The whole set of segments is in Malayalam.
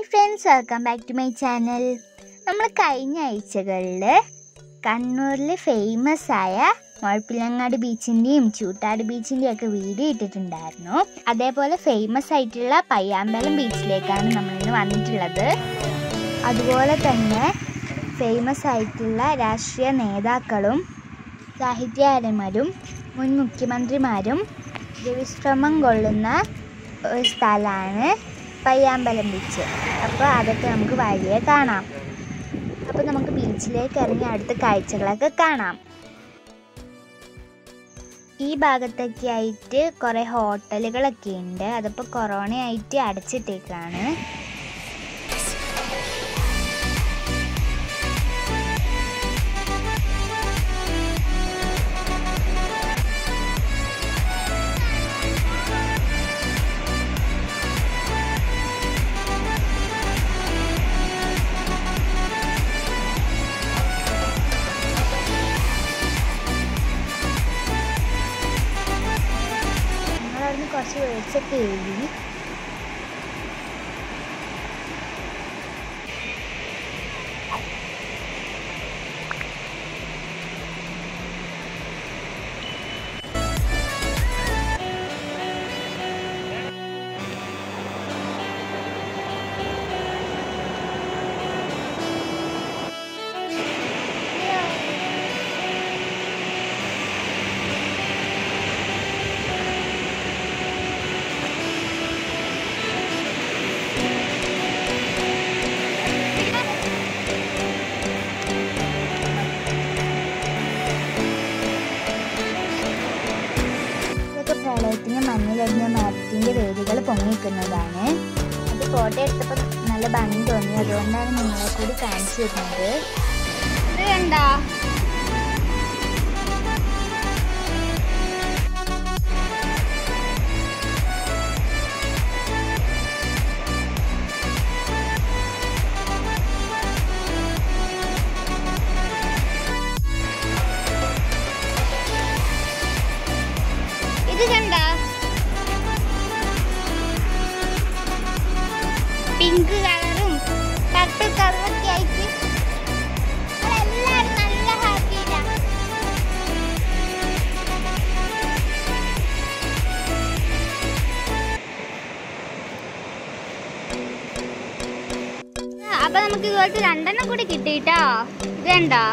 hi friends welcome back to my channel നമ്മൾ കഴിഞ്ഞ ആഴ്ചകളിൽ കണ്ണൂരിൽ ഫേമസ് ആയ മുഴപ്പിലങ്ങാട് ബീച്ചിൻ്റെയും ചൂട്ടാട് ബീച്ചിൻ്റെയും ഒക്കെ വീഡിയോ ഇട്ടിട്ടുണ്ടായിരുന്നു അതേപോലെ ഫേമസ് ആയിട്ടുള്ള പയ്യാമ്പലം ബീച്ചിലേക്കാണ് നമ്മളിന്ന് വന്നിട്ടുള്ളത് അതുപോലെ തന്നെ ഫേമസ് ആയിട്ടുള്ള രാഷ്ട്രീയ നേതാക്കളും സാഹിത്യകാരന്മാരും മുൻ മുഖ്യമന്ത്രിമാരും വിശ്രമം കൊള്ളുന്ന ഒരു സ്ഥലമാണ് പയ്യാമ്പലം ബീച്ച് അപ്പോൾ അതൊക്കെ നമുക്ക് വഴിയെ കാണാം അപ്പോൾ നമുക്ക് ബീച്ചിലേക്ക് ഇറങ്ങി അടുത്ത കാഴ്ചകളൊക്കെ കാണാം ഈ ഭാഗത്തൊക്കെ ആയിട്ട് കുറേ ഹോട്ടലുകളൊക്കെ ഉണ്ട് അതിപ്പോൾ കൊറോണ ആയിട്ട് അടച്ചിട്ടേക്കാണ് ഞങ്ങളവിടുന്ന് കുറച്ച് വെളിച്ചൊക്കെ എഴുതി ഇതൊക്കെ പ്രളയത്തിന് മണ്ണിലടിഞ്ഞ മരത്തിൻ്റെ വേരുകൾ പൊങ്ങിക്കുന്നതാണ് അത് ഫോട്ടോ എടുത്തപ്പോൾ നല്ല ഭംഗി തോന്നി അതുകൊണ്ടാണ് നിങ്ങളെ കൂടി കാണിച്ചു തരുന്നത് ഇത് കണ്ടോ ഇത് കണ്ട പിങ്ക് കളറും പർപ്പിൾ കളറും ഒക്കെ ആയിട്ട് എല്ലാരും നല്ല ഹാപ്പിയിലാണ് അപ്പൊ നമുക്ക് ഇതുപോലത്തെ രണ്ടെണ്ണം കൂടി കിട്ടിട്ടോ ഇത് കണ്ടോ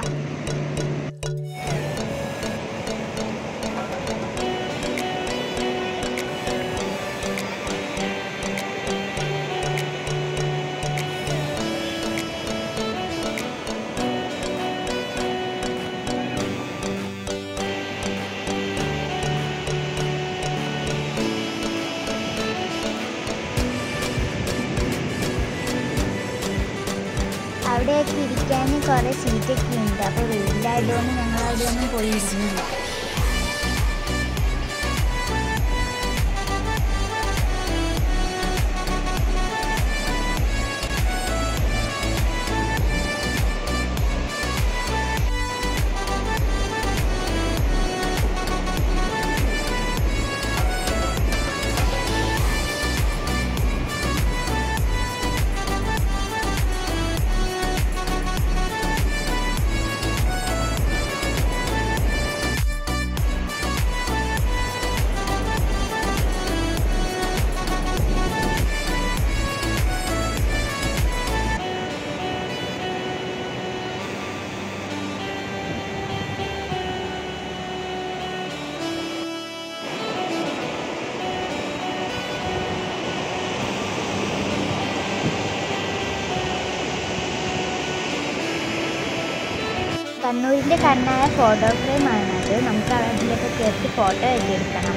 അവിടെയൊക്കെ ഇരിക്കാൻ കുറേ സീറ്റൊക്കെ ഉണ്ട് അപ്പോൾ വെയിലായതുകൊണ്ട് ഞങ്ങൾ അവിടെ ഒന്നും പോയി ഇരുന്നില്ല കണ്ണൂരിൻ്റെ കണ്ണായ ഫോട്ടോ ഫ്രെയിമാണത് നമുക്ക് അതിലൊക്കെ കയറി ഫോട്ടോ ഒക്കെ എടുക്കണം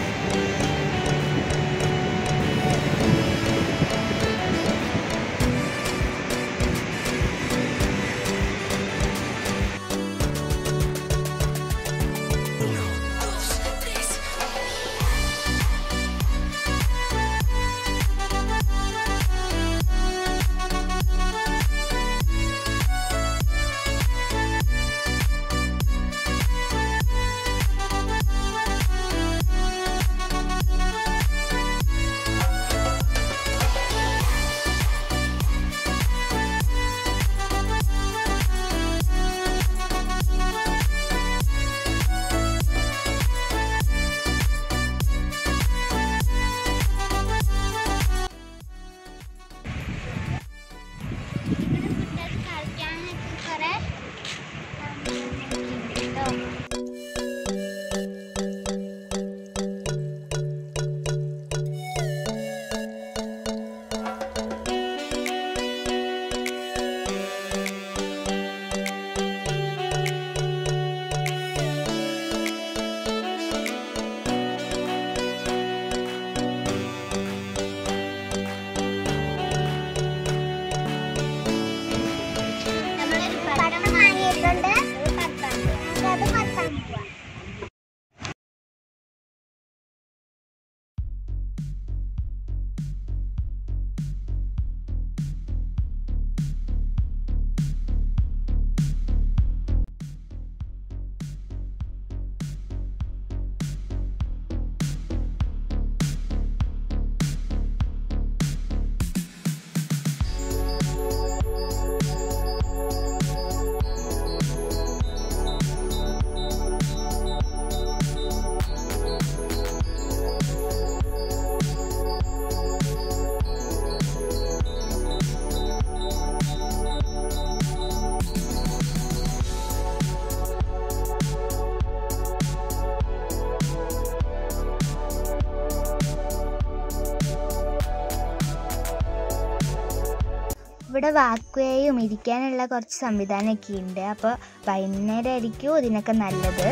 ഇവിടെ വാക്വേയും ഇരിക്കാനുള്ള കുറച്ച് സംവിധാനമൊക്കെ ഉണ്ട് അപ്പോൾ വൈകുന്നേരം ആയിരിക്കും ഇതിനൊക്കെ നല്ലത്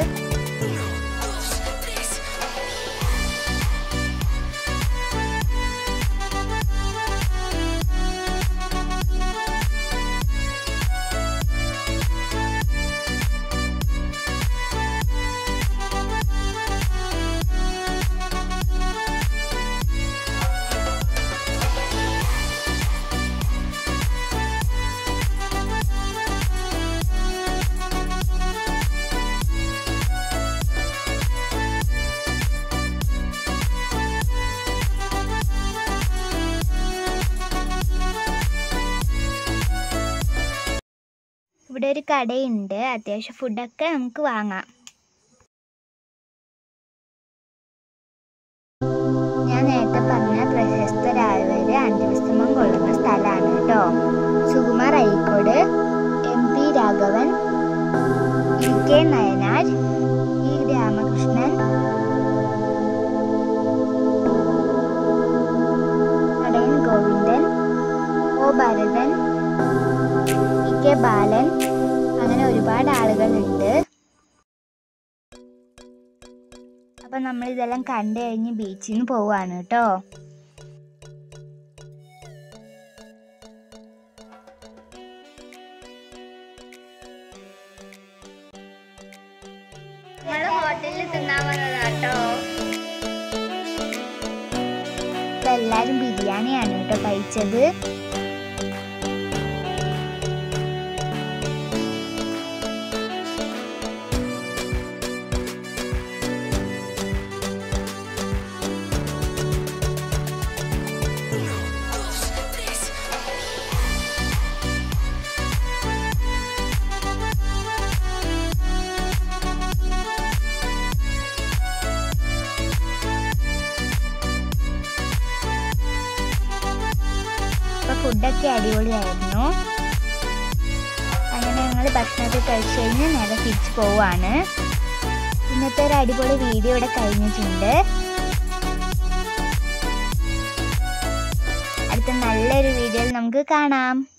ഇവിടെ ഒരു കടയുണ്ട് അത്യാവശ്യം ഫുഡൊക്കെ നമുക്ക് വാങ്ങാം ഞാൻ നേരത്തെ പറഞ്ഞ പ്രശസ്തരായവര് അന്ത്യവിശ്രമം കൊള്ളുന്ന സ്ഥലമാണ് കേട്ടോ Sukumar Azhikode M P Raghavan E K Nayanar E Ramakrishnan Nadayan Govindan O Bharathan E K Balan അങ്ങനെ ഒരുപാട് ആളുകളുണ്ട് അപ്പൊ നമ്മൾ ഇതെല്ലാം കണ്ടു കഴിഞ്ഞ് ബീച്ചിൽ നിന്ന് പോവാണ് കേട്ടോ ഹോട്ടലിൽ തിന്നാൻ വന്നതാട്ടോ ഇപ്പൊ എല്ലാരും ബിരിയാണിയാണ് കേട്ടോ കഴിച്ചത് അപ്പൊ ഫുഡൊക്കെ അടിപൊളിയായിരുന്നു അങ്ങനെ ഞങ്ങൾ ഭക്ഷണമൊക്കെ കഴിച്ച് കഴിഞ്ഞ് നേരെ തിരിച്ചു പോവാണ് ഇന്നത്തെ ഒരു അടിപൊളി വീഡിയോ ഇവിടെ കഴിഞ്ഞിട്ടുണ്ട് അടുത്ത നല്ലൊരു വീഡിയോയിൽ നമുക്ക് കാണാം